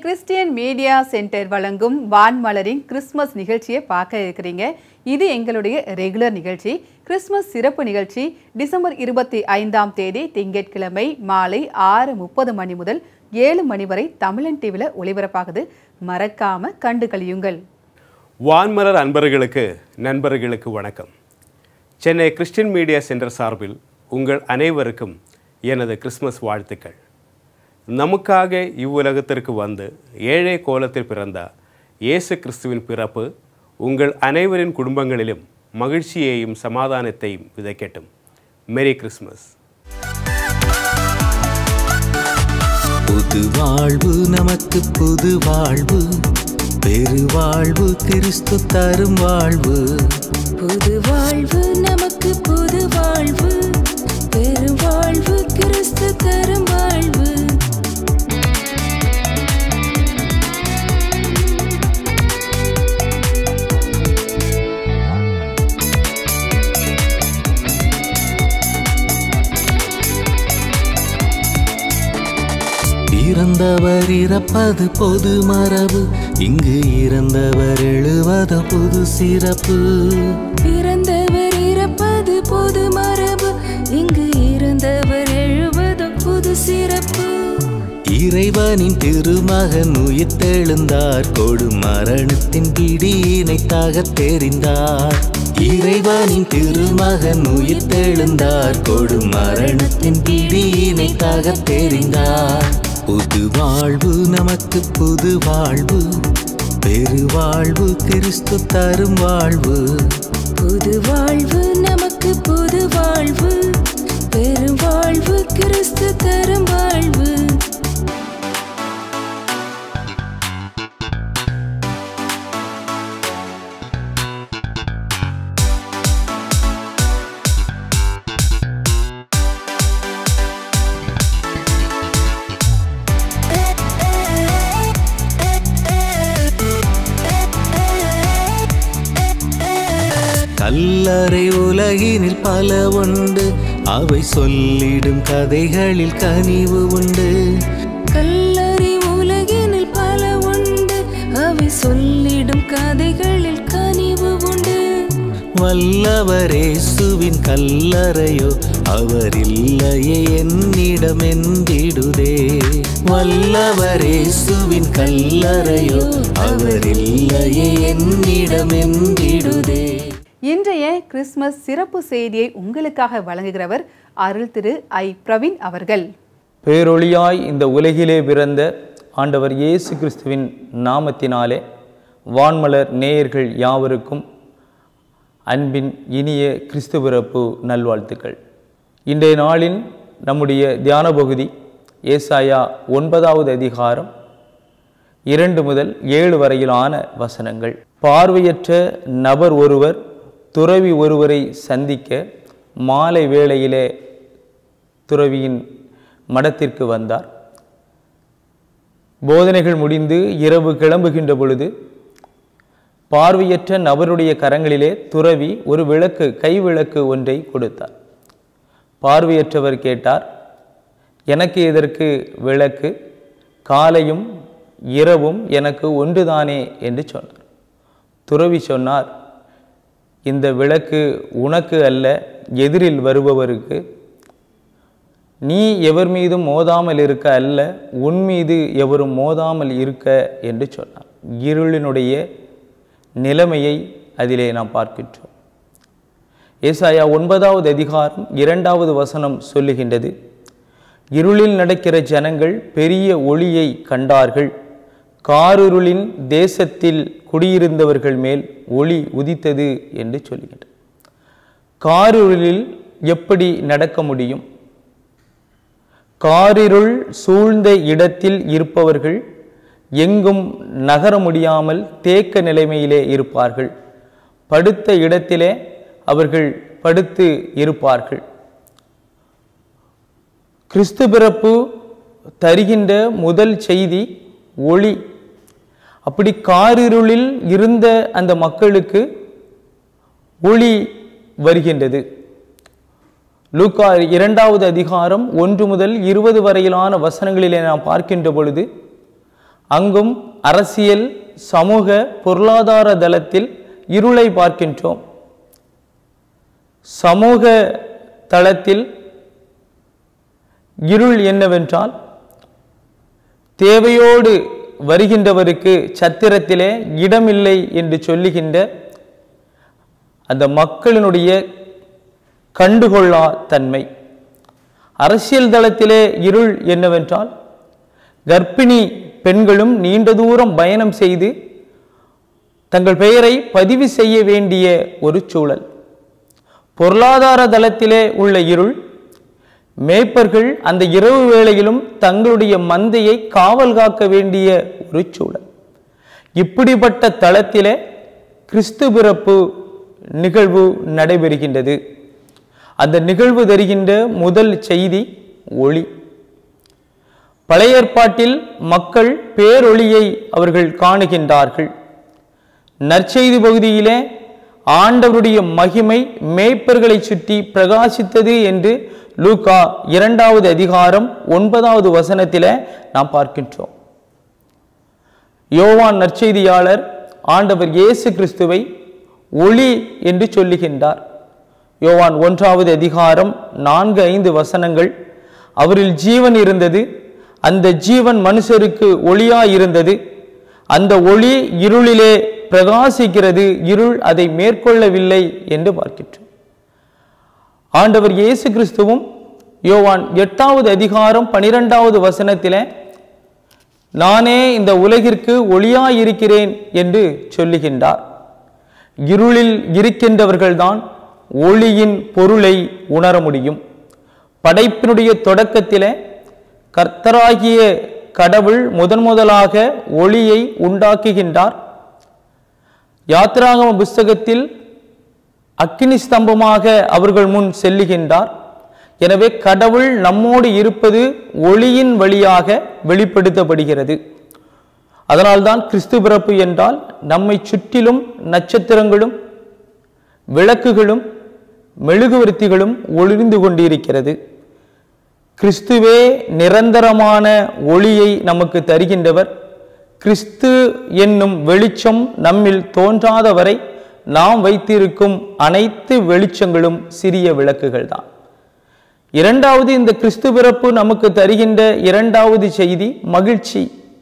Christian media centre வழங்கும் வான்மலரின் Christmas நிகழ்ச்சியை பார்க்க இருக்கிறீங்க இது எங்களுடைய ரெகுலர் நிகழ்ச்சி கிறிஸ்மஸ் சிறப்பு நிகழ்ச்சி டிசம்பர் இருபத்தி ஐந்தாம் தேதி திங்கட்கிழமை மாலை ஆறு முப்பது மணி முதல் ஏழு மணி வரை தமிழன் டிவியில் ஒளிபரப்பாகுது மறக்காம கண்டு கழியுங்கள் வான்மலர் அன்பர்களுக்கு நண்பர்களுக்கு வணக்கம் சென்னை கிறிஸ்டியன் மீடியா சென்டர் சார்பில் உங்கள் அனைவருக்கும் எனது கிறிஸ்மஸ் வாழ்த்துக்கள் நமக்காக இவ்வுலகத்திற்கு வந்து ஏழை கோலத்தில் பிறந்த இயேசு கிறிஸ்துவின் பிறப்பு உங்கள் அனைவரின் குடும்பங்களிலும் மகிழ்ச்சியையும் சமாதானத்தையும் விதைக்கட்டும் மெரி கிறிஸ்மஸ் புது வாழ்வு நமக்கு புது வாழ்வு பெருவாழ்வு கிறிஸ்து தரும் வாழ்வு புது வாழ்வு நமக்கு புது வாழ்வு பெரும் வாழ்வு கிறிஸ்து தரும் வாழ்வு இறந்தவர் இறப்பது பொது மரபு இங்கு இறந்தவர் எழுவது புது சிறப்பு பிறந்தவர் இறப்பது பொது மரபு இங்கு இறந்தவர் எழுவது புது சிறப்பு இறைவனின் திருமகன் உயிர்த்தெழுந்தார் கொடு மரணத்தின் பிடியினை தாகத் தெரிந்தார் இறைவனின் திருமகன் உயிர்த்தெழுந்தார் கொடு மரணத்தின் பிடியினை தாகத் தெரிந்தார் புது வாழ்வு நமக்கு புது வாழ்வு பெருவாழ்வு கிறிஸ்து தரும் வாழ்வு புது வாழ்வு நமக்கு புது வாழ்வு பெரும் வாழ்வு கிறிஸ்து தரும் வாழ்வு கல்லறை உலகினில் பல உண்டு அவை சொல்லிடும் கதைகளில் கனிவு உண்டு கல்லறை உலகினில் பல உண்டு அவை சொல்லிடும் கதைகளில் கனிவு உண்டு வல்லவரேசுவின் கல்லறையோ அவர் இல்லையே என்னிடம் என்றிடுதே வல்லவரேசுவின் கல்லறையோ அவர் இல்லையே என்னிடம் என்றிடுதே இன்றைய கிறிஸ்மஸ் சிறப்பு செய்தியை உங்களுக்காக வழங்குகிறவர் அருள் திரு ஐ பிரவீன் அவர்கள் பேரொளியாய் இந்த உலகிலே பிறந்த ஆண்டவர் இயேசு கிறிஸ்துவின் நாமத்தினாலே வான்மலர் நேயர்கள் யாவருக்கும் அன்பின் இனிய கிறிஸ்து பிறப்பு நல்வாழ்த்துக்கள் இன்றைய நாளின் நம்முடைய தியான பகுதி ஏசாயா ஒன்பதாவது அதிகாரம் இரண்டு முதல் ஏழு வரையிலான வசனங்கள் பார்வையற்ற நபர் ஒருவர் துறவி ஒருவரை சந்திக்க மாலை வேளையிலே துறவியின் மடத்திற்கு வந்தார் போதனைகள் முடிந்து இரவு கிளம்புகின்ற பொழுது பார்வையற்ற நபருடைய கரங்களிலே துறவி ஒரு விளக்கு கை விளக்கு ஒன்றை கொடுத்தார் பார்வையற்றவர் கேட்டார் எனக்கு எதற்கு விளக்கு காலையும் இரவும் எனக்கு ஒன்றுதானே என்று சொன்னார் துறவி சொன்னார் இந்த விளக்கு உனக்கு அல்ல எதிரில் வருபவருக்கு நீ எவர் மீதும் மோதாமல் இருக்க அல்ல உன் மீது எவரும் மோதாமல் இருக்க என்று சொன்னார் இருளினுடைய நிலைமையை அதிலே நாம் பார்க்கின்றோம் ஏசாயா ஒன்பதாவது அதிகாரம் இரண்டாவது வசனம் சொல்லுகின்றது இருளில் நடக்கிற ஜனங்கள் பெரிய ஒளியை கண்டார்கள் காரிருளின் தேசத்தில் குடியிருந்தவர்கள் மேல் ஒளி உதித்தது என்று சொல்லுகின்றது காரிருளில் எப்படி நடக்க முடியும் காரிருள் சூழ்ந்த இடத்தில் இருப்பவர்கள் எங்கும் நகர முடியாமல் தேக்க நிலைமையிலே இருப்பார்கள் படுத்த இடத்திலே அவர்கள் படுத்து இருப்பார்கள் கிறிஸ்து பிறப்பு தருகின்ற முதல் செய்தி ஒளி அப்படி காரிருளில் இருந்த அந்த மக்களுக்கு ஒளி வருகின்றது லூக்கா இரண்டாவது அதிகாரம் ஒன்று முதல் இருபது வரையிலான வசனங்களிலே நாம் பார்க்கின்ற பொழுது அங்கும் அரசியல் சமூக பொருளாதார தளத்தில் இருளை பார்க்கின்றோம் சமூக தளத்தில் இருள் என்னவென்றால் தேவையோடு வருகின்றவருக்கு சத்திரத்திலே இடமில்லை என்று சொல்லுகின்ற அந்த மக்களினுடைய கண்டுகொள்ளா தன்மை அரசியல் தளத்திலே இருள் என்னவென்றால் கர்ப்பிணி பெண்களும் நீண்ட தூரம் பயணம் செய்து தங்கள் பெயரை பதிவு செய்ய வேண்டிய ஒரு சூழல் பொருளாதார தளத்திலே உள்ள இருள் மேய்ப்பர்கள் அந்த இரவு வேளையிலும் தங்களுடைய மந்தையை காவல் காக்க வேண்டிய ஒரு சூழல் இப்படிப்பட்ட தளத்திலே கிறிஸ்து பிறப்பு நிகழ்வு நடைபெறுகின்றது அந்த நிகழ்வு தருகின்ற முதல் செய்தி ஒளி பழைய ஏற்பாட்டில் மக்கள் பேரொளியை அவர்கள் காணுகின்றார்கள் நற்செய்தி பகுதியிலே ஆண்டவருடைய மகிமை மேய்ப்பர்களை சுற்றி பிரகாசித்தது என்று லூகா இரண்டாவது அதிகாரம் ஒன்பதாவது வசனத்திலே நாம் பார்க்கின்றோம் யோவான் நற்செய்தியாளர் ஆண்டவர் இயேசு கிறிஸ்துவை ஒளி என்று சொல்லுகின்றார் யோவான் ஒன்றாவது அதிகாரம் நான்கு ஐந்து வசனங்கள் அவரில் ஜீவன் இருந்தது அந்த ஜீவன் மனுஷருக்கு ஒளியாய் இருந்தது அந்த ஒளி இருளிலே பிரகாசிக்கிறது இருள் அதை மேற்கொள்ளவில்லை என்று பார்க்கின்றோம் ஆண்டவர் இயேசு கிறிஸ்துவும் யோவான் எட்டாவது அதிகாரம் பனிரெண்டாவது வசனத்திலே நானே இந்த உலகிற்கு ஒளியாயிருக்கிறேன் என்று சொல்லுகின்றார் இருளில் இருக்கின்றவர்கள்தான் ஒளியின் பொருளை உணர முடியும் படைப்பினுடைய தொடக்கத்திலே கர்த்தராகிய கடவுள் முதன் முதலாக ஒளியை உண்டாக்குகின்றார் யாத்ராகம புஸ்தகத்தில் அக்கினி ஸ்தம்பமாக அவர்கள் முன் செல்லுகின்றார் எனவே கடவுள் நம்மோடு இருப்பது ஒளியின் வழியாக வெளிப்படுத்தப்படுகிறது அதனால்தான் கிறிஸ்து பிறப்பு என்றால் நம்மை சுற்றிலும் நட்சத்திரங்களும் விளக்குகளும் மெழுகுவர்த்திகளும் ஒளிர்ந்து கொண்டிருக்கிறது கிறிஸ்துவே நிரந்தரமான ஒளியை நமக்கு தருகின்றவர் கிறிஸ்து என்னும் வெளிச்சம் நம்மில் தோன்றாத வரை நாம் வைத்திருக்கும் அனைத்து வெளிச்சங்களும் சிறிய விளக்குகள் தான் இரண்டாவது இந்த கிறிஸ்து பிறப்பு நமக்கு தருகின்ற இரண்டாவது செய்தி மகிழ்ச்சி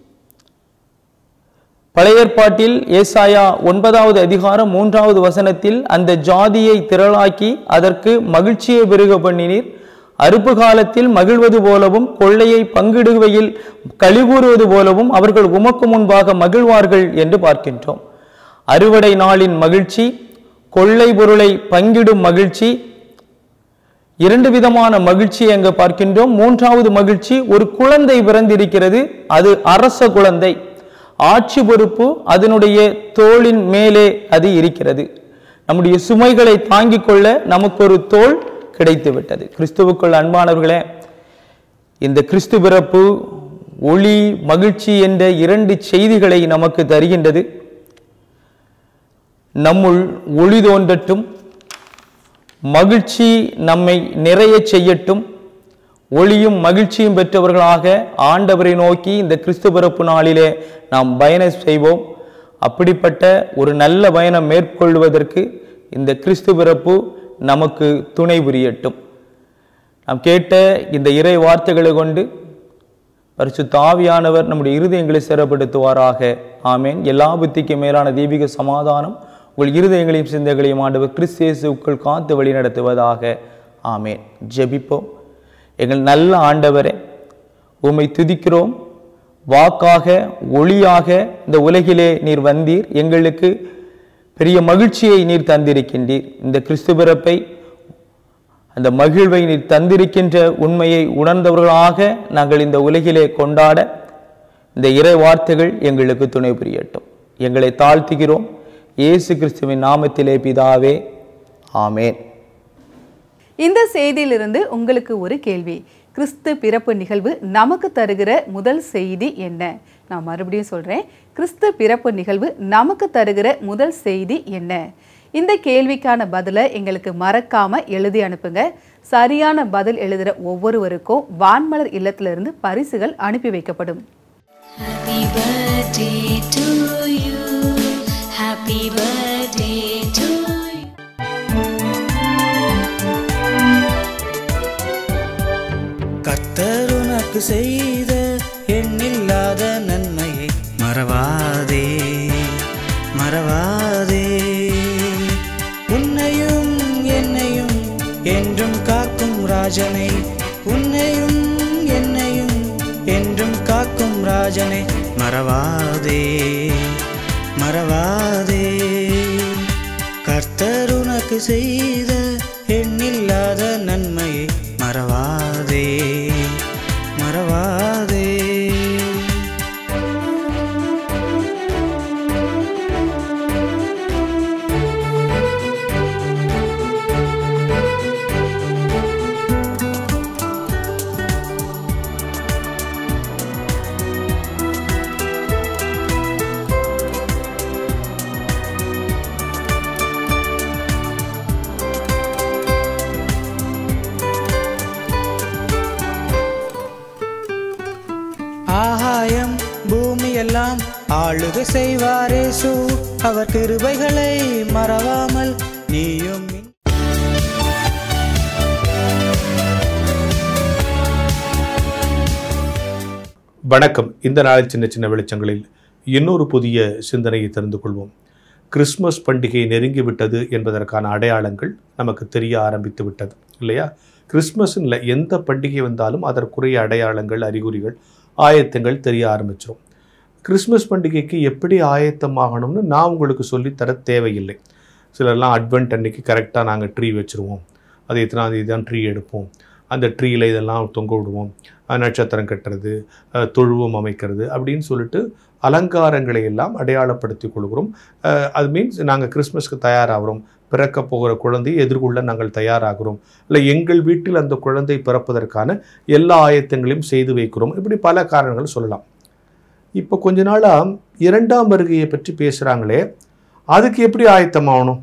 பழைய ஏற்பாட்டில் ஏசாயா ஒன்பதாவது அதிகாரம் மூன்றாவது வசனத்தில் அந்த ஜாதியை திரளாக்கி அதற்கு மகிழ்ச்சியை பெருக பண்ணினீர் அறுப்பு காலத்தில் மகிழ்வது போலவும் கொள்ளையை பங்கிடுகையில் கழிகூறுவது போலவும் அவர்கள் உமக்கு முன்பாக மகிழ்வார்கள் என்று பார்க்கின்றோம் அறுவடை நாளின் மகிழ்ச்சி கொள்ளை பொருளை பங்கிடும் மகிழ்ச்சி இரண்டு விதமான மகிழ்ச்சியை அங்கு பார்க்கின்றோம் மூன்றாவது மகிழ்ச்சி ஒரு குழந்தை பிறந்திருக்கிறது அது அரச குழந்தை ஆட்சி பொறுப்பு அதனுடைய தோளின் மேலே அது இருக்கிறது நம்முடைய சுமைகளை தாங்கிக் கொள்ள நமக்கு ஒரு தோல் கிடைத்து விட்டது கிறிஸ்துவுக்குள் அன்பானவர்களே இந்த கிறிஸ்து பிறப்பு ஒளி மகிழ்ச்சி என்ற இரண்டு செய்திகளை நமக்கு தருகின்றது நம்முள் ஒளி தோன்றட்டும் மகிழ்ச்சி நம்மை நிறைய செய்யட்டும் ஒளியும் மகிழ்ச்சியும் பெற்றவர்களாக ஆண்டவரை நோக்கி இந்த கிறிஸ்து பிறப்பு நாளிலே நாம் பயணம் செய்வோம் அப்படிப்பட்ட ஒரு நல்ல பயணம் மேற்கொள்வதற்கு இந்த கிறிஸ்து பிறப்பு நமக்கு துணை புரியட்டும் நாம் கேட்ட இந்த இறை வார்த்தைகளை கொண்டு பரிசுத்த ஆவியானவர் நம்முடைய இருதயங்களை சிறப்படுத்துவாராக ஆமேன் எல்லா புத்திக்கும் மேலான தீபிக சமாதானம் உங்கள் இருதயங்களையும் சிந்தைகளையும் ஆண்டவர் கிறிஸ்து இயேசுவுக்குள் காத்து வழி நடத்துவதாக ஆமேன் ஜெபிப்போம் எங்கள் நல்ல ஆண்டவரே உம்மை துதிக்கிறோம் வாக்காக ஒளியாக இந்த உலகிலே நீர் வந்தீர் எங்களுக்கு பெரிய மகிழ்ச்சியை நீர் தந்திருக்கின்றீர் இந்த கிறிஸ்து பிறப்பை அந்த மகிழ்வை நீர் தந்திருக்கின்ற உண்மையை உணர்ந்தவர்களாக நாங்கள் இந்த உலகிலே கொண்டாட இந்த இறை வார்த்தைகள் எங்களுக்கு துணை புரியட்டும் எங்களை தாழ்த்துகிறோம் இயேசு கிறிஸ்துவின் நாமத்திலே பிதாவே ஆமேன் இந்த செய்தியிலிருந்து உங்களுக்கு ஒரு கேள்வி கிறிஸ்து பிறப்பு நிகழ்வு நமக்கு தருகிற முதல் செய்தி என்ன நான் மறுபடியும் சொல்றேன் கிறிஸ்து பிறப்பு நிகழ்வு நமக்கு தருகிற முதல் செய்தி என்ன இந்த கேள்விக்கான பதிலை எங்களுக்கு மறக்காம எழுதி அனுப்புங்க சரியான பதில் எழுதுகிற ஒவ்வொருவருக்கும் வான்மலர் இல்லத்திலிருந்து பரிசுகள் அனுப்பி வைக்கப்படும் Happy birthday to you. Happy birthday to you. கர்த்தர் உனக்கு செய்த எண்ணில்லாத நன்மையை மறவாதே மறவாதே உன்னையும் என்னையும் என்றும் காக்கும் ராஜனை உன்னையும் என்னையும் என்றும் காக்கும் ராஜனை மறவாதே மறவாதே கர்த்தர் உனக்கு செய்த எண்ணில்லாத நன்மையை மறவாதே மறவாதே ஆகாயம் பூமியெல்லாம் ஆளுகை செய்வாரேசு அவர் கிருபைகளை மறவாமல் நீயும் இன்- வணக்கம் இந்த நாள் சின்ன சின்ன வெளிச்சங்களில் இன்னொரு புதிய சிந்தனையை தெரிந்து கொள்வோம் கிறிஸ்மஸ் பண்டிகை நெருங்கிவிட்டது என்பதற்கான அடையாளங்கள் நமக்கு தெரிய ஆரம்பித்து விட்டது இல்லையா கிறிஸ்மஸ்ல எந்த பண்டிகை வந்தாலும் அதற்குரிய அடையாளங்கள் அறிகுறிகள் ஆயத்தங்கள் தெரிய ஆரம்பிச்சிடும் கிறிஸ்மஸ் பண்டிகைக்கு எப்படி ஆயத்தமாகணும்னு நான் உங்களுக்கு சொல்லித்தர தேவையில்லை சிலர்லாம் அட்வென்ட் அன்னைக்கு கரெக்டாக நாங்கள் ட்ரீ வச்சுருவோம் அது எத்தனாம் தேதி தான் ட்ரீ எடுப்போம் அந்த ட்ரீயில் இதெல்லாம் தொங்க விடுவோம் அஹ் நட்சத்திரம் கட்டுறது அஹ் தொழுவம் அமைக்கிறது அப்படின்னு சொல்லிட்டு அலங்காரங்களை எல்லாம் அடையாளப்படுத்தி கொள்கிறோம் அஹ் அது மீன்ஸ் நாங்கள் கிறிஸ்மஸ்க்கு தயாராகிறோம் பிறக்க போகிற குழந்தையை எதிர்கொள்ள நாங்கள் தயாராகிறோம் இல்லை எங்கள் வீட்டில் அந்த குழந்தை பிறப்பதற்கான எல்லா ஆயத்தங்களையும் செய்து வைக்கிறோம் இப்படி பல காரணங்கள் சொல்லலாம் இப்போ கொஞ்ச நாளாக இரண்டாம் வருகையை பற்றி பேசுகிறாங்களே அதுக்கு எப்படி ஆயத்தமாகணும்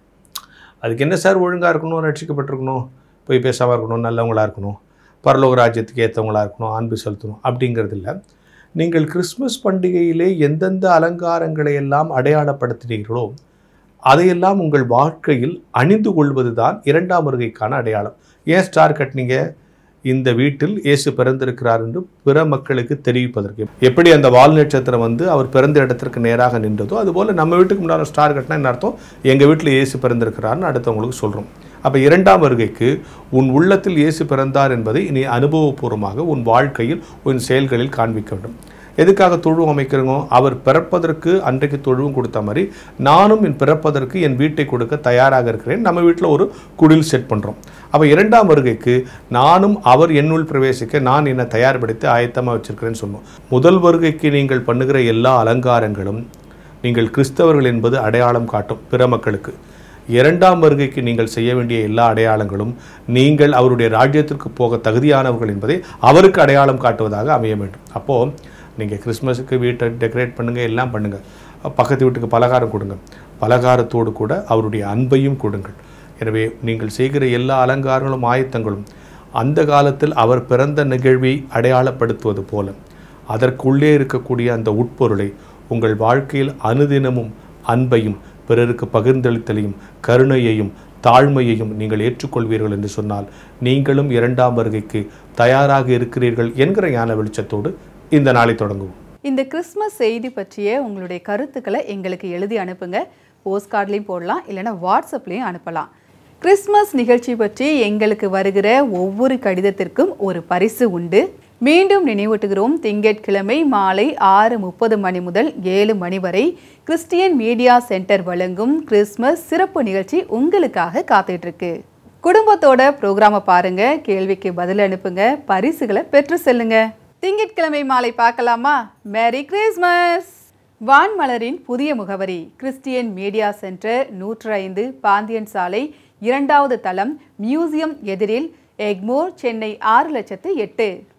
அதுக்கு என்ன சார் ஒழுங்காக இருக்கணும் ரட்சிக்கப்பட்டிருக்கணும் போய் பேசாமல் இருக்கணும் நல்லவங்களா இருக்கணும் பரலோக ராஜ்யத்துக்கு ஏற்றவங்களா இருக்கணும் அன்பு செலுத்தணும் அப்படிங்கிறது இல்லை நீங்கள் கிறிஸ்மஸ் பண்டிகையிலே எந்தெந்த அலங்காரங்களை எல்லாம் அடையாளப்படுத்தினீர்களோ அதையெல்லாம் உங்கள் வாழ்க்கையில் அணிந்து கொள்வது தான் இரண்டாம் வருகைக்கான அடையாளம் ஏன் ஸ்டார் கட்டினீங்க இந்த வீட்டில் இயேசு பிறந்திருக்கிறார் என்று பிற மக்களுக்கு தெரிவிப்பதற்கு எப்படி அந்த வால் நட்சத்திரம் வந்து அவர் பிறந்த இடத்திற்கு நேராக நின்றதோ அதுபோல் நம்ம வீட்டுக்கு முன்னால் ஸ்டார் கட்டினா என்ன அர்த்தம் எங்கள் வீட்டில் இயேசு பிறந்திருக்கிறார்னு அடுத்தவங்களுக்கு சொல்கிறோம் அப்போ இரண்டாம் வருகைக்கு உன் உள்ளத்தில் இயேசு பிறந்தார் என்பதை நீ அனுபவபூர்வமாக உன் வாழ்க்கையில் உன் செயல்களில் காண்பிக்க வேண்டும் எதுக்காக தொழுவம் அமைக்கிறோங்க அவர் பிறப்பதற்கு அன்றைக்கு தொழுவும் கொடுத்த மாதிரி நானும் என் பிறப்பதற்கு என் வீட்டை கொடுக்க தயாராக இருக்கிறேன் நம்ம வீட்டில் ஒரு குடில் செட் பண்ணுறோம் அப்போ இரண்டாம் வருகைக்கு நானும் அவர் என்னுள் பிரவேசிக்க நான் என்னை தயார்படுத்தி ஆயத்தமாக வச்சிருக்கிறேன்னு சொன்னோம் முதல் வருகைக்கு நீங்கள் பண்ணுகிற எல்லா அலங்காரங்களும் நீங்கள் கிறிஸ்தவர்கள் என்பது அடையாளம் காட்டும் பிற மக்களுக்கு இரண்டாம் வருகைக்கு நீங்கள் செய்ய வேண்டிய எல்லா அடையாளங்களும் நீங்கள் அவருடைய ராஜ்யத்திற்கு போக தகுதியானவர்கள் என்பதை அவருக்கு அடையாளம் காட்டுவதாக அமைய வேண்டும் அப்போது நீங்கள் கிறிஸ்மஸுக்கு வீட்டை டெக்கரேட் பண்ணுங்கள் எல்லாம் பண்ணுங்கள் பக்கத்து வீட்டுக்கு பலகாரம் கொடுங்க பலகாரத்தோடு கூட அவருடைய அன்பையும் கொடுங்கள் எனவே நீங்கள் செய்கிற எல்லா அலங்காரங்களும் ஆயத்தங்களும் அந்த காலத்தில் அவர் பிறந்த நிகழ்வை அடையாளப்படுத்துவது போல அதற்குள்ளே இருக்கக்கூடிய அந்த உட்பொருளை உங்கள் வாழ்க்கையில் அனுதினமும் அன்பையும் பிறருக்கு பகிர்ந்தளித்தலையும் கருணையையும் தாழ்மையையும் நீங்கள் ஏற்றுக்கொள்வீர்கள் என்று சொன்னால் நீங்களும் இரண்டாம் வருகைக்கு தயாராக இருக்கிறீர்கள் என்கிற ஞான வெளிச்சத்தோடு இந்த நாளை தொடங்குவோம் இந்த கிறிஸ்மஸ் செய்தி பற்றிய உங்களுடைய கருத்துக்களை எங்களுக்கு எழுதி அனுப்புங்க போஸ்ட் கார்ட்லையும் போடலாம் இல்லைன்னா வாட்ஸ்அப்லேயும் அனுப்பலாம் கிறிஸ்மஸ் நிகழ்ச்சி பற்றி எங்களுக்கு வருகிற ஒவ்வொரு கடிதத்திற்கும் ஒரு பரிசு உண்டு மீண்டும் நினைவூட்டுகிறோம் திங்கட்கிழமை மாலை ஆறு முப்பது மணி முதல் ஏழு மணி வரை கிறிஸ்டியன் மீடியா சென்டர் வழங்கும் கிறிஸ்மஸ் சிறப்பு நிகழ்ச்சி உங்களுக்காக காத்துட்டு இருக்கு குடும்பத்தோட ப்ரோக்ராமை பாருங்க கேள்விக்கு பதில் அனுப்புங்க பரிசுகளை பெற்று செல்லுங்க திங்கட்கிழமை மாலை பார்க்கலாமா மேரி கிறிஸ்மஸ் வான்மலரின் புதிய முகவரி கிறிஸ்டியன் மீடியா சென்டர் நூற்று ஐந்து பாந்தியன் சாலை இரண்டாவது தளம் மியூசியம் எதிரில் எக்மோர் சென்னை ஆறு லட்சத்து எட்டு